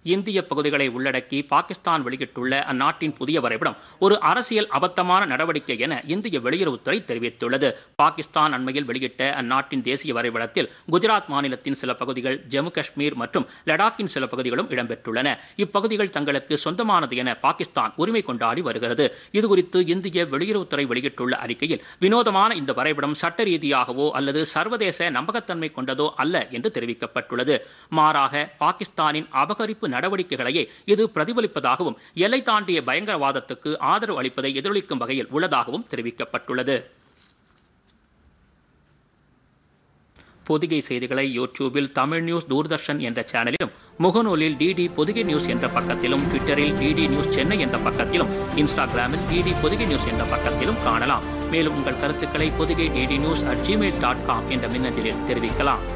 இந்திய பகுதிகளை உள்ளடக்கி பாகிஸ்தான் வெளியிட்டுள்ள அந்நாட்டின் புதிய வரைபடம் ஒரு அரசியல் அபத்தமான நடவடிக்கை என இந்திய வெளியுறவுத்துறை தெரிவித்துள்ளது பாகிஸ்தான் அண்மையில் வெளியிட்ட அந்நாட்டின் தேசிய வரைபடத்தில் குஜராத் மாநிலத்தின் சில பகுதிகள் ஜம்மு காஷ்மீர் மற்றும் லடாக்கின் சில பகுதிகளும் இடம்பெற்றுள்ளன இப்பகுதிகள் தங்களுக்கு சொந்தமானது என பாகிஸ்தான் உரிமை கொண்டாடி வருகிறது இதுகுறித்து இந்திய வெளியுறவுத்துறை வெளியிட்டுள்ள அறிக்கையில் வினோதமான இந்த வரைபடம் சட்ட ரீதியாகவோ அல்லது சர்வதேச நம்பகத்தன்மை கொண்டதோ அல்ல என்று தெரிவிக்கப்பட்டுள்ளது மாறாக பாகிஸ்தானின் அபகரிப்பு நடவடிக்கைகளையே இது பிரதிபலிப்பதாகவும் எல்லை தாண்டிய பயங்கரவாதத்துக்கு ஆதரவு அளிப்பதை எதிரொலிக்கும் வகையில் உள்ளதாகவும் தெரிவிக்கப்பட்டுள்ளது பொதிகை செய்திகளை யூடியூபில் தமிழ் நியூஸ் தூர்தர்ஷன் என்ற சேனலிலும் முகநூலில் டிடி பொதிகை நியூஸ் என்ற பக்கத்திலும் ட்விட்டரில் டிடி நியூஸ் சென்னை என்ற பக்கத்திலும் இன்ஸ்டாகிராமில் டிடி பொதிகை நியூஸ் என்ற பக்கத்திலும் காணலாம் மேலும் உங்கள் கருத்துக்களை Pothigai DD news at Gmail dot com என்ற மின்னஞ்சலில் தெரிவிக்கலாம்